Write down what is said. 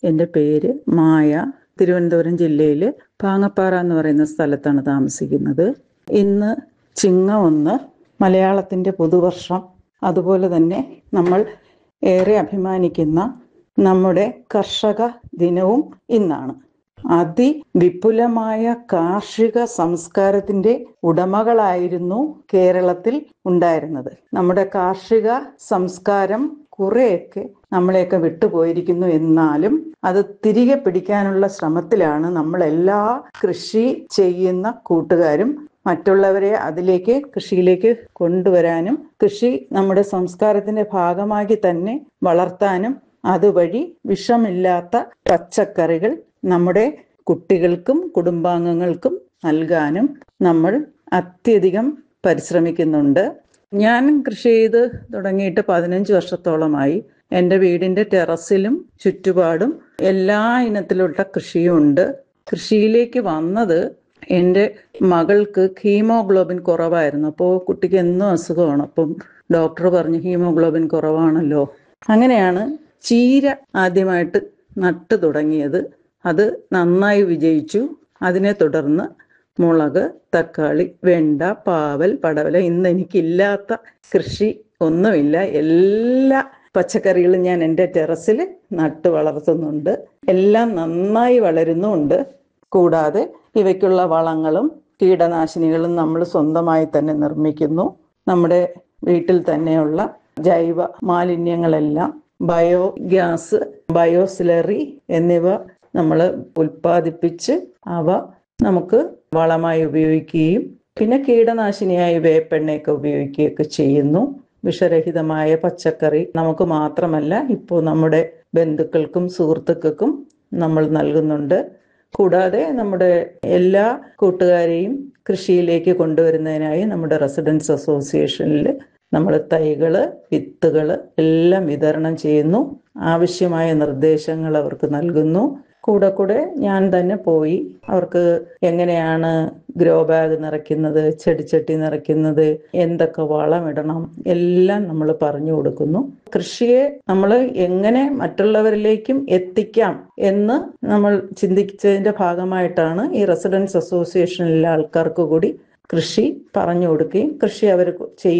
എൻ്റെ പേര് മായ തിരുവനന്തപുരം ജില്ലയിൽ പാങ്ങപ്പാറ എന്ന് പറയുന്ന സ്ഥലത്താണ് താമസിക്കുന്നത് ഇന്ന് ചിങ്ങ ഒന്ന് മലയാളത്തിൻ്റെ പുതുവർഷം അതുപോലെ തന്നെ നമ്മൾ ഏറെ അഭിമാനിക്കുന്ന നമ്മുടെ കർഷക ദിനവും ഇന്നാണ് അതിവിപുലമായ കാർഷിക സംസ്കാരത്തിന്റെ ഉടമകളായിരുന്നു കേരളത്തിൽ ഉണ്ടായിരുന്നത് നമ്മുടെ കാർഷിക സംസ്കാരം കുറെയൊക്കെ നമ്മളെയൊക്കെ വിട്ടുപോയിരിക്കുന്നു എന്നാലും അത് തിരികെ പിടിക്കാനുള്ള ശ്രമത്തിലാണ് നമ്മൾ എല്ലാ കൃഷി ചെയ്യുന്ന കൂട്ടുകാരും മറ്റുള്ളവരെ അതിലേക്ക് കൃഷിയിലേക്ക് കൊണ്ടുവരാനും കൃഷി നമ്മുടെ സംസ്കാരത്തിന്റെ ഭാഗമാക്കി തന്നെ വളർത്താനും അതുവഴി വിഷമില്ലാത്ത പച്ചക്കറികൾ നമ്മുടെ കുട്ടികൾക്കും കുടുംബാംഗങ്ങൾക്കും നൽകാനും നമ്മൾ അത്യധികം പരിശ്രമിക്കുന്നുണ്ട് ഞാൻ കൃഷി ചെയ്ത് തുടങ്ങിയിട്ട് പതിനഞ്ച് വർഷത്തോളമായി എൻ്റെ വീടിൻ്റെ ടെറസിലും ചുറ്റുപാടും എല്ലാ ഇനത്തിലുള്ള കൃഷിയും ഉണ്ട് കൃഷിയിലേക്ക് വന്നത് എൻ്റെ മകൾക്ക് ഹീമോഗ്ലോബിൻ കുറവായിരുന്നു അപ്പോൾ കുട്ടിക്ക് എന്നും അസുഖമാണ് അപ്പം ഡോക്ടർ പറഞ്ഞു ഹീമോഗ്ലോബിൻ കുറവാണല്ലോ അങ്ങനെയാണ് ചീര ആദ്യമായിട്ട് നട്ടു തുടങ്ങിയത് അത് നന്നായി വിജയിച്ചു അതിനെ തുടർന്ന് മുളക് തക്കാളി വെണ്ട പാവൽ പടവല ഇന്ന് എനിക്കില്ലാത്ത കൃഷി ഒന്നുമില്ല എല്ലാ പച്ചക്കറികളും ഞാൻ എൻ്റെ ടെറസിൽ നട്ടു വളർത്തുന്നുണ്ട് എല്ലാം നന്നായി വളരുന്നുമുണ്ട് കൂടാതെ ഇവയ്ക്കുള്ള വളങ്ങളും കീടനാശിനികളും നമ്മൾ സ്വന്തമായി തന്നെ നിർമ്മിക്കുന്നു നമ്മുടെ വീട്ടിൽ തന്നെയുള്ള ജൈവ മാലിന്യങ്ങളെല്ലാം ബയോ ഗ്യാസ് ബയോസിലറി എന്നിവ നമ്മൾ ഉൽപ്പാദിപ്പിച്ച് അവ നമുക്ക് വളമായി ഉപയോഗിക്കുകയും പിന്നെ കീടനാശിനിയായി വേപ്പെണ്ണയൊക്കെ ഉപയോഗിക്കുകയൊക്കെ ചെയ്യുന്നു വിഷരഹിതമായ പച്ചക്കറി നമുക്ക് മാത്രമല്ല ഇപ്പോൾ നമ്മുടെ ബന്ധുക്കൾക്കും സുഹൃത്തുക്കൾക്കും നമ്മൾ നൽകുന്നുണ്ട് കൂടാതെ നമ്മുടെ എല്ലാ കൂട്ടുകാരെയും കൃഷിയിലേക്ക് കൊണ്ടുവരുന്നതിനായി നമ്മുടെ റെസിഡൻസ് അസോസിയേഷനിൽ നമ്മൾ തൈകള് വിത്തുകൾ എല്ലാം വിതരണം ചെയ്യുന്നു ആവശ്യമായ നിർദ്ദേശങ്ങൾ അവർക്ക് നൽകുന്നു കൂടെ കൂടെ ഞാൻ തന്നെ പോയി അവർക്ക് എങ്ങനെയാണ് ഗ്രോ ബാഗ് നിറയ്ക്കുന്നത് ചെടിച്ചട്ടി നിറയ്ക്കുന്നത് എന്തൊക്കെ വളമിടണം എല്ലാം നമ്മൾ പറഞ്ഞു കൊടുക്കുന്നു കൃഷിയെ നമ്മൾ എങ്ങനെ മറ്റുള്ളവരിലേക്കും എത്തിക്കാം എന്ന് നമ്മൾ ചിന്തിച്ചതിന്റെ ഭാഗമായിട്ടാണ് ഈ റെസിഡൻസ് അസോസിയേഷനിലെ ആൾക്കാർക്ക് കൂടി കൃഷി പറഞ്ഞു കൊടുക്കുകയും കൃഷി അവർ ചെയ്യും